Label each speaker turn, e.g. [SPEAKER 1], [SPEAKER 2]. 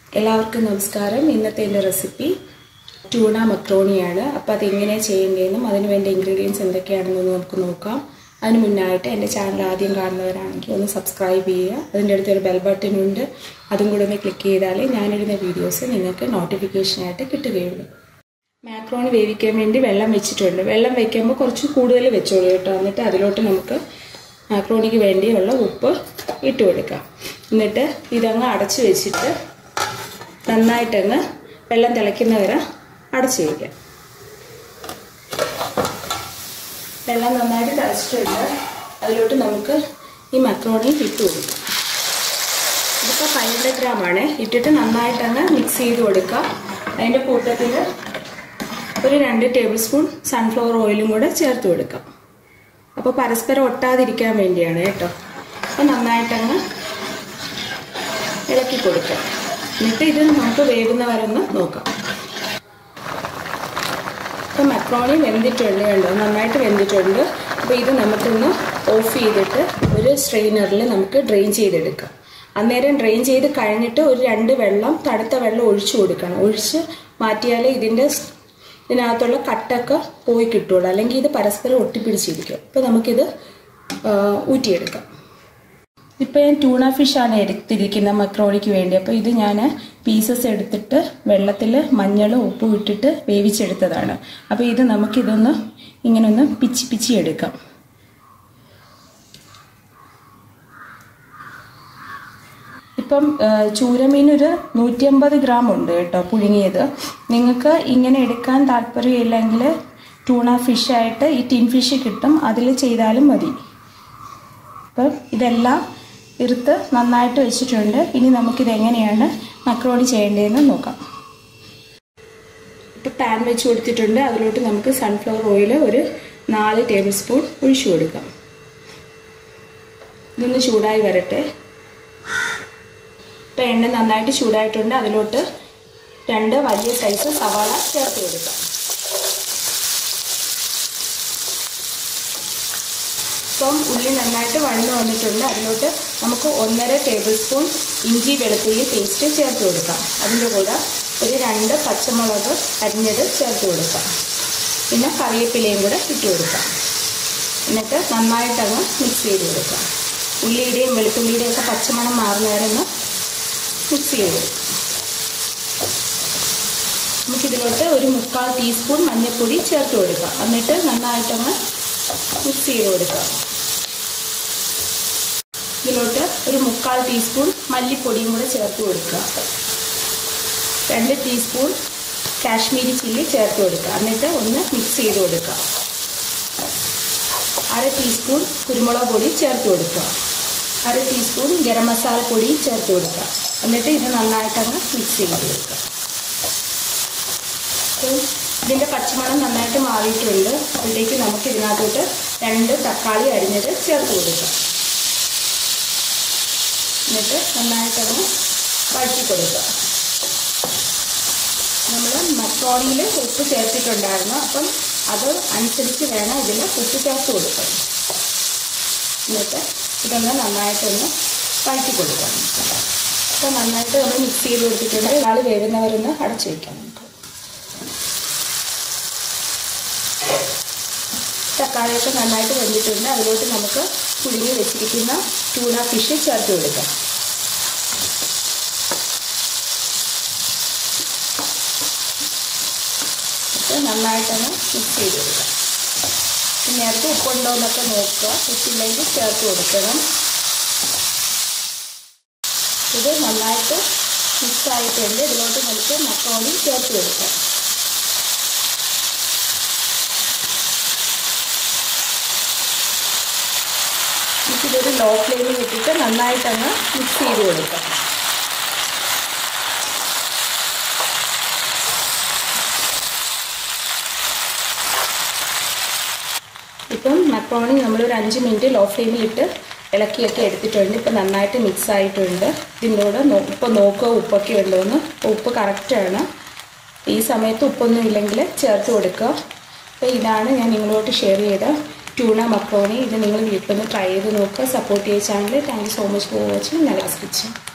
[SPEAKER 1] എല്ലാവർക്കും നമസ്കാരം ഇന്നത്തെ എൻ്റെ റെസിപ്പി ട്യൂണ മക്രോണിയാണ് അപ്പോൾ അത് എങ്ങനെ ചെയ്യേണ്ടതെന്നും അതിന് വേണ്ട ഇൻഗ്രീഡിയൻസ് എന്തൊക്കെയാണെന്നും നമുക്ക് നോക്കാം അതിന് മുന്നായിട്ട് എൻ്റെ ചാനൽ ആദ്യം കാണുന്നവരാണെങ്കിൽ ഒന്ന് സബ്സ്ക്രൈബ് ചെയ്യുക അതിൻ്റെ അടുത്തൊരു ബെൽ ബട്ടൺ ഉണ്ട് അതും കൂടെ ഒന്ന് ക്ലിക്ക് ചെയ്താലേ ഞാനിടുന്ന വീഡിയോസ് നിങ്ങൾക്ക് നോട്ടിഫിക്കേഷനായിട്ട് കിട്ടുകയുള്ളൂ മാക്രോണി വേവിക്കാൻ വേണ്ടി വെള്ളം വെച്ചിട്ടുണ്ട് വെള്ളം വെക്കുമ്പോൾ കുറച്ച് കൂടുതൽ വെച്ചോളൂ കേട്ടോ എന്നിട്ട് അതിലോട്ട് നമുക്ക് മാക്രോണിക്ക് വേണ്ടിയുള്ള ഉപ്പ് ഇട്ട് കൊടുക്കാം എന്നിട്ട് ഇതങ്ങ് അടച്ച് വെച്ചിട്ട് നന്നായിട്ടങ്ങ് വെള്ളം തിളയ്ക്കുന്ന വരെ അടച്ച് വയ്ക്കാം വെള്ളം നന്നായിട്ട് തിളച്ചിട്ടുണ്ട് അതിലോട്ട് നമുക്ക് ഈ മക്രോണി ഇട്ട് കൊടുക്കാം ഇതിപ്പോൾ ഫൈവ് ഹൺഡ്രഡ് ഗ്രാമാണ് ഇട്ടിട്ട് നന്നായിട്ടങ്ങ് മിക്സ് ചെയ്ത് കൊടുക്കുക അതിൻ്റെ കൂട്ടത്തിൽ ഒരു രണ്ട് ടേബിൾ സ്പൂൺ സൺഫ്ലവർ ഓയിലും കൂടെ ചേർത്ത് കൊടുക്കാം അപ്പോൾ പരസ്പരം ഒട്ടാതിരിക്കാൻ വേണ്ടിയാണ് കേട്ടോ അപ്പോൾ നന്നായിട്ടങ്ങ് ഇളക്കി കൊടുക്കാം എന്നിട്ട് ഇത് നമുക്ക് വേവുന്ന വരെന്ന് നോക്കാം ഇപ്പം മക്രോണി വെന്തിട്ടുണ്ട് കണ്ടോ നന്നായിട്ട് വെന്തിട്ടുണ്ട് അപ്പോൾ ഇത് നമുക്കൊന്ന് ഓഫ് ചെയ്തിട്ട് ഒരു സ്ട്രെയിനറിൽ നമുക്ക് ഡ്രെയിൻ ചെയ്തെടുക്കാം അന്നേരം ഡ്രെയിൻ ചെയ്ത് കഴിഞ്ഞിട്ട് ഒരു രണ്ട് വെള്ളം തണുത്ത വെള്ളം ഒഴിച്ചു കൊടുക്കണം ഒഴിച്ച് മാറ്റിയാലേ ഇതിൻ്റെ ഇതിനകത്തുള്ള കട്ടൊക്കെ പോയി കിട്ടുള്ളൂ അല്ലെങ്കിൽ ഇത് പരസ്പരം ഒട്ടിപ്പിടിച്ചിരിക്കും അപ്പോൾ നമുക്കിത് ഊറ്റിയെടുക്കാം ഇപ്പോൾ ഞാൻ ട്യൂണ ഫിഷാണ് എടുത്തിരിക്കുന്നത് മക്രോണിക്ക് വേണ്ടി അപ്പോൾ ഇത് ഞാൻ പീസസ് എടുത്തിട്ട് വെള്ളത്തിൽ മഞ്ഞളും ഉപ്പും ഇട്ടിട്ട് വേവിച്ചെടുത്തതാണ് അപ്പോൾ ഇത് നമുക്കിതൊന്ന് ഇങ്ങനെ ഒന്ന് പിച്ചി പിച്ചി എടുക്കാം ഇപ്പം ചൂരമീനൊരു നൂറ്റിയമ്പത് ഗ്രാം ഉണ്ട് കേട്ടോ പുഴുങ്ങിയത് നിങ്ങൾക്ക് ഇങ്ങനെ എടുക്കാൻ താല്പര്യമില്ലെങ്കിൽ ട്യൂണ ഫിഷായിട്ട് ഈ ടിൻ ഫിഷ് കിട്ടും അതിൽ ചെയ്താലും മതി അപ്പം ഇതെല്ലാം ഇറുത്ത് നന്നായിട്ട് വെച്ചിട്ടുണ്ട് ഇനി നമുക്കിത് എങ്ങനെയാണ് മക്രോണി ചെയ്യേണ്ടതെന്ന് നോക്കാം ഇപ്പോൾ പാൻ വെച്ച് കൊടുത്തിട്ടുണ്ട് അതിലോട്ട് നമുക്ക് സൺഫ്ലവർ ഓയിൽ ഒരു നാല് ടേബിൾ സ്പൂൺ ഒഴിച്ചു കൊടുക്കാം ഇതൊന്ന് ചൂടായി വരട്ടെ ഇപ്പം എണ്ണ നന്നായിട്ട് ചൂടായിട്ടുണ്ട് അതിലോട്ട് രണ്ട് വലിയ സൈസ് സവാള ചേർത്ത് കൊടുക്കാം ഇപ്പം ഉള്ളി നന്നായിട്ട് വഴന്നു വന്നിട്ടുണ്ട് അതിലോട്ട് നമുക്ക് ഒന്നര ടേബിൾ സ്പൂൺ ഇഞ്ചി വെളുത്തുള്ളി പേസ്റ്റ് ചേർത്ത് കൊടുക്കാം അതിൻ്റെ കൂടെ ഒരു രണ്ട് പച്ചമുളക് അരിഞ്ഞത് ചേർത്ത് കൊടുക്കാം പിന്നെ കറിവേപ്പിലയും കൂടെ ഇട്ട് കൊടുക്കാം എന്നിട്ട് നന്നായിട്ടങ്ങ് മിക്സ് ചെയ്ത് കൊടുക്കാം ഉള്ളിയുടെയും വെളുത്തുള്ളിയുടെയും ഒക്കെ പച്ചമണം മാറുന്നവരൊന്ന് മിക്സ് ചെയ്ത് കൊടുക്കാം നമുക്കിതിലോട്ട് ഒരു മുക്കാൽ ടീസ്പൂൺ മഞ്ഞൾപ്പൊടി ചേർത്ത് കൊടുക്കാം എന്നിട്ട് നന്നായിട്ടങ്ങ് മിക്സ് ചെയ്ത് കൊടുക്കാം ഇതിലോട്ട് ഒരു മുക്കാൽ ടീസ്പൂൺ മല്ലിപ്പൊടിയും കൂടെ ചേർത്ത് കൊടുക്കുക രണ്ട് ടീസ്പൂൺ കാശ്മീരി ചില്ലി ചേർത്ത് കൊടുക്കുക എന്നിട്ട് ഒന്ന് മിക്സ് ചെയ്ത് കൊടുക്കുക അര ടീസ്പൂൺ കുരുമുളക് പൊടി ചേർത്ത് കൊടുക്കുക അര ടീസ്പൂൺ ഗരം മസാല പൊടി ചേർത്ത് കൊടുക്കുക എന്നിട്ട് ഇത് നന്നായിട്ടങ്ങ് മിക്സ് ചെയ്ത് കൊടുക്കുക ഇതിൻ്റെ പച്ചമണം നന്നായിട്ട് മാറിയിട്ടുണ്ട് അതിലേക്ക് നമുക്ക് ഇതിനകത്തോട്ട് രണ്ട് തക്കാളി അരിഞ്ഞത് ചേർത്ത് കൊടുക്കാം എന്നിട്ട് നന്നായിട്ടൊന്ന് വഴറ്റി കൊടുക്കുക നമ്മൾ മക്രോണിയിൽ ഉപ്പ് ചേർത്തിട്ടുണ്ടായിരുന്നു അപ്പം അത് അനുസരിച്ച് വേണം ഇതിൽ ഉപ്പ് ചേർത്ത് കൊടുക്കാൻ എന്നിട്ട് ഇതൊന്ന് നന്നായിട്ടൊന്ന് വഴറ്റി കൊടുക്കാം അപ്പോൾ നന്നായിട്ട് നമ്മൾ മിക്സ് ചെയ്ത് കൊടുത്തിട്ടുണ്ട് ഇയാൾ വേവുന്നവരൊന്ന് അടച്ചു വയ്ക്കാം നമുക്ക് തക്കാളിയൊക്കെ നന്നായിട്ട് വെന്തിട്ടുണ്ട് അതിലോട്ട് നമുക്ക് പുഴുങ്ങി വെച്ചിരിക്കുന്ന ട്യൂണ ഫിഷ് ചേർത്ത് കൊടുക്കാം നന്നായിട്ടൊന്ന് മിക്സ് ചെയ്ത് കൊടുക്കാം നേരത്തെ ഉപ്പുണ്ടോ എന്നൊക്കെ നോക്കുക ഉപ്പില്ലെങ്കിൽ ചേർത്ത് കൊടുക്കണം ഇത് നന്നായിട്ട് മിക്സ് ആയിട്ടുണ്ട് ഇതിലോട്ട് നമുക്ക് മക്കോണി ചേർത്ത് കൊടുക്കാം നമുക്കിതൊരു ലോ ഫ്ലെയിമിൽ ഇട്ടിട്ട് നന്നായിട്ടങ്ങ് മിക്സ് ചെയ്ത് കൊടുക്കാം ഇപ്പം മക്രോണി നമ്മളൊരു അഞ്ച് മിനിറ്റ് ലോ ഫ്ലെയിമിലിട്ട് ഇളക്കിയൊക്കെ എടുത്തിട്ടുണ്ട് ഇപ്പം നന്നായിട്ട് മിക്സ് ആയിട്ടുണ്ട് ഇതിൻ്റെ കൂടെ ഇപ്പം നോക്കുക ഉപ്പൊക്കെ ഉണ്ടോയെന്ന് ഉപ്പ് കറക്റ്റാണ് ഈ സമയത്ത് ഉപ്പൊന്നും ഇല്ലെങ്കിൽ ചേർത്ത് കൊടുക്കുക അപ്പോൾ ഇതാണ് ഞാൻ നിങ്ങളോട്ട് ഷെയർ ചെയ്ത ട്യൂണ മക്രോണി ഇത് നിങ്ങൾ വീട്ടിൽ നിന്ന് ട്രൈ ചെയ്ത് നോക്കുക സപ്പോർട്ട് ചെയ്യ channel thank you so much for watching Nala's kitchen